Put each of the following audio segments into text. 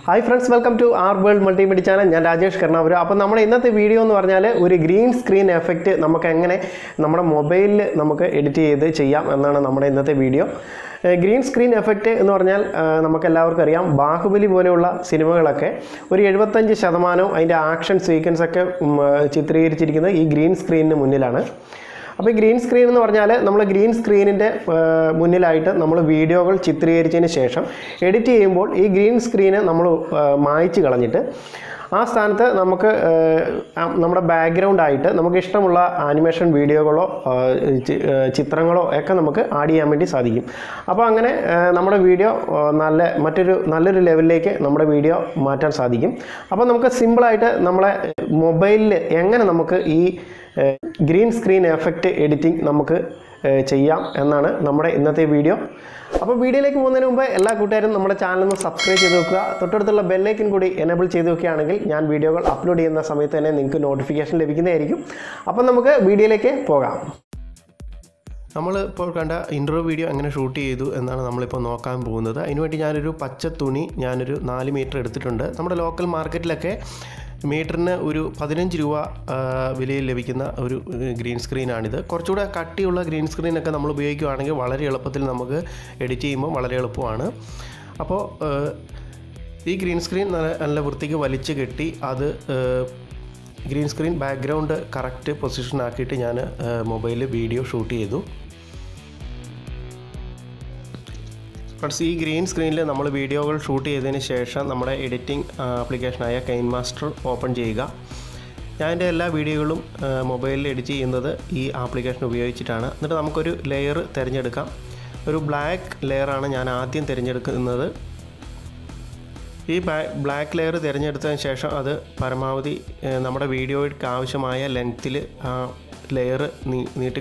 hi friends welcome to R world multimedia channel ഞാൻ രാജേഷ് കർണാപുരം അപ്പോൾ നമ്മുടെ ഇന്നത്തെ വീഡിയോ എന്ന് പറഞ്ഞാൽ ഒരു ഗ്രീൻ സ്ക്രീൻ എഫക്റ്റ് നമുക്ക് എങ്ങനെ നമ്മുടെ മൊബൈലിൽ നമുക്ക് എഡിറ്റ് ചെയ്ത് ചെയ്യാം എന്നാണ് നമ്മുടെ ഇന്നത്തെ വീഡിയോ ഗ്രീൻ സ്ക്രീൻ എഫക്റ്റ് എന്ന് പറഞ്ഞാൽ നമുക്ക് എല്ലാവർക്കും അറിയാം ബാഹുബലി പോലെയുള്ള സിനിമകളൊക്കെ ഒരു എഴുപത്തഞ്ച് ശതമാനവും അതിൻ്റെ ആക്ഷൻ സീക്വൻസ് ഒക്കെ ഉം, ചിത്രീകരിച്ചിരിക്കുന്നത് ഈ ഗ്രീൻ സ്ക്രീനിന് മുന്നിലാണ് അപ്പോൾ ഈ ഗ്രീൻ സ്ക്രീൻ എന്ന് പറഞ്ഞാൽ നമ്മൾ ഗ്രീൻ സ്ക്രീനിൻ്റെ മുന്നിലായിട്ട് നമ്മൾ വീഡിയോകൾ ചിത്രീകരിച്ചതിന് ശേഷം എഡിറ്റ് ചെയ്യുമ്പോൾ ഈ ഗ്രീൻ സ്ക്രീന് നമ്മൾ മായ്ച്ച് കളഞ്ഞിട്ട് ആ സ്ഥാനത്ത് നമുക്ക് ഏഹ്, ആ നമ്മുടെ ബാക്ക്ഗ്രൗണ്ട് ആയിട്ട് നമുക്ക് ഇഷ്ടമുള്ള ആനിമേഷൻ വീഡിയോകളോ ഏഹ്, ചി- ഏഹ്, ചിത്രങ്ങളോ ഒക്കെ നമുക്ക് ആഡ് ചെയ്യാൻ വേണ്ടി സാധിക്കും അപ്പോൾ അങ്ങനെ ഏഹ്, നമ്മുടെ വീഡിയോ ഏഹ്, നല്ല മറ്റൊരു നല്ലൊരു ലെവലിലേക്ക് നമ്മുടെ വീഡിയോ മാറ്റാൻ സാധിക്കും അപ്പോൾ നമുക്ക് സിമ്പിളായിട്ട് നമ്മളെ മൊബൈലിൽ എങ്ങനെ നമുക്ക് ഈ ഗ്രീൻ സ്ക്രീൻ എഫക്റ്റ് എഡിറ്റിംഗ് നമുക്ക് ഏഹ്, ചെയ്യാം എന്നാണ് നമ്മുടെ ഇന്നത്തെ വീഡിയോ അപ്പോൾ വീഡിയോയിലേക്ക് പോകുന്നതിന് മുമ്പ് എല്ലാ കൂട്ടുകാരും നമ്മുടെ ചാനൽ ഒന്ന് സബ്സ്ക്രൈബ് ചെയ്ത് വെക്കുക തൊട്ടടുത്തുള്ള ബെല്ലൈക്കൻ കൂടി എനേബിൾ ചെയ്ത് വെക്കുകയാണെങ്കിൽ ഞാൻ വീഡിയോകൾ അപ്ലോഡ് ചെയ്യുന്ന സമയത്ത് തന്നെ നിങ്ങൾക്ക് നോട്ടിഫിക്കേഷൻ ലഭിക്കുന്നതായിരിക്കും അപ്പം നമുക്ക് വീഡിയോയിലേക്ക് പോകാം നമ്മൾ ഇപ്പോൾ കണ്ട ഇൻട്രോ വീഡിയോ എങ്ങനെ ഷൂട്ട് ചെയ്തു എന്നാണ് നമ്മളിപ്പോൾ നോക്കാൻ പോകുന്നത് അതിനുവേണ്ടി ഞാനൊരു പച്ച തുണി ഞാനൊരു നാല് മീറ്റർ എടുത്തിട്ടുണ്ട് നമ്മുടെ ലോക്കൽ മാർക്കറ്റിലൊക്കെ മീറ്ററിന് ഒരു പതിനഞ്ച് രൂപ ആ, വിലയിൽ ലഭിക്കുന്ന ഒരു ഏഹ്, ഗ്രീൻ സ്ക്രീനാണിത് കുറച്ചുകൂടെ കട്ടിയുള്ള ഗ്രീൻ സ്ക്രീനൊക്കെ നമ്മൾ ഉപയോഗിക്കുകയാണെങ്കിൽ വളരെ എളുപ്പത്തിൽ നമുക്ക് എഡിറ്റ് ചെയ്യുമ്പോൾ വളരെ എളുപ്പമാണ് അപ്പോൾ ഏഹ്, ഈ ഗ്രീൻ സ്ക്രീൻ നല്ല നല്ല വൃത്തിക്ക് വലിച്ചു കെട്ടി അത് ഏഹ്, green screen background correct position ആക്കിയിട്ട് ഞാൻ മൊബൈലിൽ വീഡിയോ ഷൂട്ട് ചെയ്തു ഫ്രണ്ട്സ് ഈ ഗ്രീൻ സ്ക്രീനിൽ നമ്മൾ വീഡിയോകൾ ഷൂട്ട് ചെയ്തതിന് ശേഷം നമ്മുടെ എഡിറ്റിംഗ് ആപ്ലിക്കേഷനായ കെയിൻ മാസ്റ്റർ ഓപ്പൺ ചെയ്യുക ഞാൻ എൻ്റെ എല്ലാ വീഡിയോകളും മൊബൈലിൽ എഡിറ്റ് ചെയ്യുന്നത് ഈ ആപ്ലിക്കേഷൻ ഉപയോഗിച്ചിട്ടാണ് എന്നിട്ട് നമുക്കൊരു ലെയർ തിരഞ്ഞെടുക്കാം ഒരു ബ്ലാക്ക് ലെയറാണ് ഞാൻ ആദ്യം തിരഞ്ഞെടുക്കുന്നത് ഈ ബ്ലാക്ക് ലെയർ തിരഞ്ഞെടുത്തതിന് ശേഷം അത് പരമാവധി ഏഹ്, നമ്മുടെ വീഡിയോയ്ക്ക് ആവശ്യമായ ലെങ്ത്തിൽ ആ ലെയർ നീട്ടി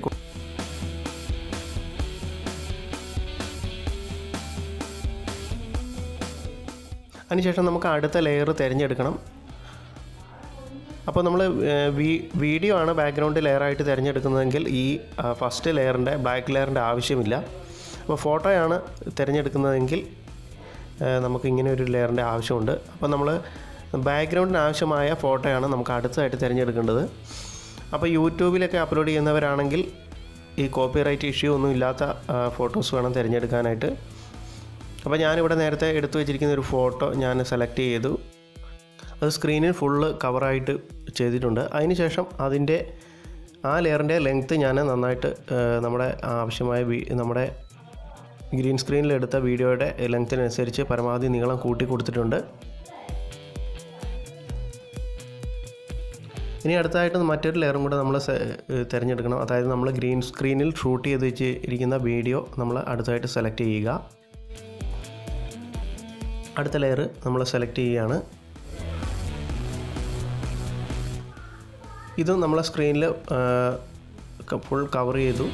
അതിനുശേഷം നമുക്ക് അടുത്ത ലെയർ തിരഞ്ഞെടുക്കണം അപ്പോൾ നമ്മൾ വീഡിയോ ആണ് ബാക്ക്ഗ്രൗണ്ട് ലെയറായിട്ട് തിരഞ്ഞെടുക്കുന്നതെങ്കിൽ ഈ ഫസ്റ്റ് ലെയറിൻ്റെ ബ്ലാക്ക് ലെയറിൻ്റെ ആവശ്യമില്ല അപ്പോൾ ഫോട്ടോയാണ് തിരഞ്ഞെടുക്കുന്നതെങ്കിൽ ആ, നമുക്ക് ഇങ്ങനെ ഒരു ലെയറിൻ്റെ ആവശ്യമുണ്ട് അപ്പോൾ നമ്മൾ ബാക്ക്ഗ്രൗണ്ടിന് ആവശ്യമായ ഫോട്ടോയാണ് നമുക്ക് അടുത്തതായിട്ട് തിരഞ്ഞെടുക്കേണ്ടത് അപ്പോൾ യൂട്യൂബിലൊക്കെ അപ്ലോഡ് ചെയ്യുന്നവരാണെങ്കിൽ ഈ കോപ്പിറൈറ്റ് ഇഷ്യൂ ഒന്നും ഇല്ലാത്ത ഫോട്ടോസ് വേണം തിരഞ്ഞെടുക്കാനായിട്ട് അപ്പോൾ ഞാനിവിടെ നേരത്തെ എടുത്തു വെച്ചിരിക്കുന്ന ഒരു ഫോട്ടോ ഞാൻ സെലക്ട് ചെയ്തു അത് സ്ക്രീനിൽ ഫുള്ള് കവറായിട്ട് ചെയ്തിട്ടുണ്ട് അതിനുശേഷം അതിൻ്റെ ആ ലെയറിൻ്റെ ലെങ്ത്ത് ഞാൻ നന്നായിട്ട് ആ, നമ്മുടെ ആവശ്യമായ വി- നമ്മുടെ ഗ്രീൻ സ്ക്രീനിൽ എടുത്ത വീഡിയോയുടെ ലെങ്ത്തിനനുസരിച്ച് പരമാവധി നീളം കൂട്ടി കൊടുത്തിട്ടുണ്ട് ഇനി അടുത്തതായിട്ട് മറ്റൊരു ലെയറും കൂടെ നമ്മൾ തിരഞ്ഞെടുക്കണം അതായത് നമ്മൾ ഗ്രീൻ സ്ക്രീനിൽ ഷൂട്ട് ചെയ്ത് വെച്ച് ഇരിക്കുന്ന വീഡിയോ നമ്മൾ അടുത്തതായിട്ട് സെലക്ട് ചെയ്യുക അടുത്ത ലെയർ നമ്മൾ സെലക്ട് ചെയ്യുകയാണ് ഇതും നമ്മളെ സ്ക്രീനിൽ ഫുൾ കവർ ചെയ്തു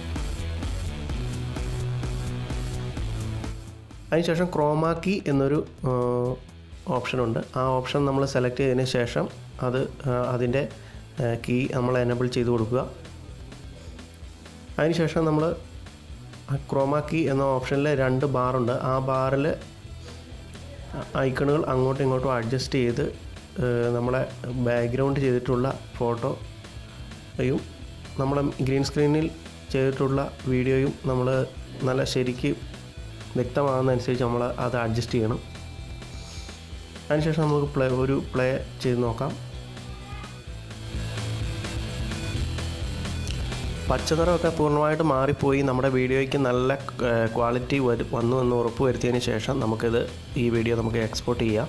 അതിനുശേഷം ക്രോമാക്കി എന്നൊരു ഓപ്ഷനുണ്ട് ആ ഓപ്ഷൻ നമ്മൾ സെലക്ട് ചെയ്തതിന് ശേഷം അത് ആ, അതിൻ്റെ കീ നമ്മൾ എനബിൾ ചെയ്ത് കൊടുക്കുക അതിനുശേഷം നമ്മൾ ക്രോമാക്കി എന്ന ഓപ്ഷനിൽ രണ്ട് ബാറുണ്ട് ആ ബാറിൽ ഐക്കണുകൾ അങ്ങോട്ടും ഇങ്ങോട്ടും അഡ്ജസ്റ്റ് ചെയ്ത് ഏഹ്, നമ്മളെ ബാക്ക്ഗ്രൗണ്ട് ചെയ്തിട്ടുള്ള ഫോട്ടോയും നമ്മളെ ഗ്രീൻ സ്ക്രീനിൽ ചെയ്തിട്ടുള്ള വീഡിയോയും നമ്മൾ നല്ല ശരിക്ക് വ്യക്തമാകുന്നതനുസരിച്ച് നമ്മൾ അത് അഡ്ജസ്റ്റ് ചെയ്യണം അതിനുശേഷം നമുക്ക് പ്ലേ ഒരു പ്ലേ ചെയ്ത് നോക്കാം പച്ചനിറമൊക്കെ പൂർണ്ണമായിട്ട് മാറിപ്പോയി നമ്മുടെ വീഡിയോയ്ക്ക് നല്ല ക്വാളിറ്റി വരും വന്നു എന്ന് ഉറപ്പ് വരുത്തിയതിന് ശേഷം നമുക്കിത് ഈ വീഡിയോ നമുക്ക് എക്സ്പോർട്ട് ചെയ്യാം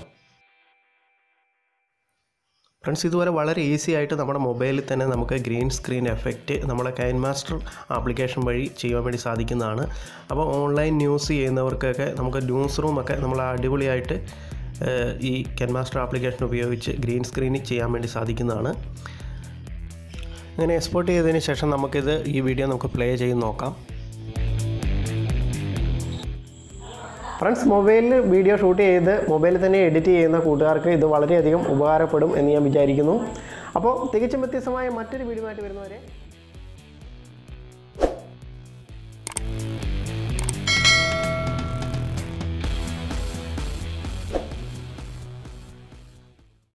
ഫ്രണ്ട്സ് ഇതുപോലെ വളരെ ഈസി ആയിട്ട് നമ്മുടെ മൊബൈലിൽ തന്നെ നമുക്ക് ഗ്രീൻ സ്ക്രീൻ എഫക്റ്റ് നമ്മുടെ കൈൻ മാസ്റ്റർ ആപ്ലിക്കേഷൻ വഴി ചെയ്യാൻ വേണ്ടി സാധിക്കുന്നതാണ് അപ്പോൾ ഓൺലൈൻ ന്യൂസ് ചെയ്യുന്നവർക്കൊക്കെ നമുക്ക് ന്യൂസ് റൂമൊക്കെ നമ്മൾ അടിപൊളിയായിട്ട് ഏഹ്, ഈ കെൻ മാസ്റ്റർ ആപ്ലിക്കേഷൻ ഉപയോഗിച്ച് ഗ്രീൻ സ്ക്രീനിൽ ചെയ്യാൻ വേണ്ടി സാധിക്കുന്നതാണ് അങ്ങനെ എക്സ്പോർട്ട് ചെയ്തതിന് ശേഷം നമുക്കിത് ഈ വീഡിയോ നമുക്ക് പ്ലേ ചെയ്ത് നോക്കാം ഫ്രണ്ട്സ് മൊബൈലിൽ വീഡിയോ ഷൂട്ട് ചെയ്ത് മൊബൈലിൽ തന്നെ എഡിറ്റ് ചെയ്യുന്ന കൂട്ടുകാർക്ക് ഇത് വളരെയധികം ഉപകാരപ്പെടും എന്ന് ഞാൻ വിചാരിക്കുന്നു അപ്പോൾ തികച്ചും വ്യത്യസ്തമായ മറ്റൊരു വീഡിയോ ആയിട്ട് വരുന്നവരെ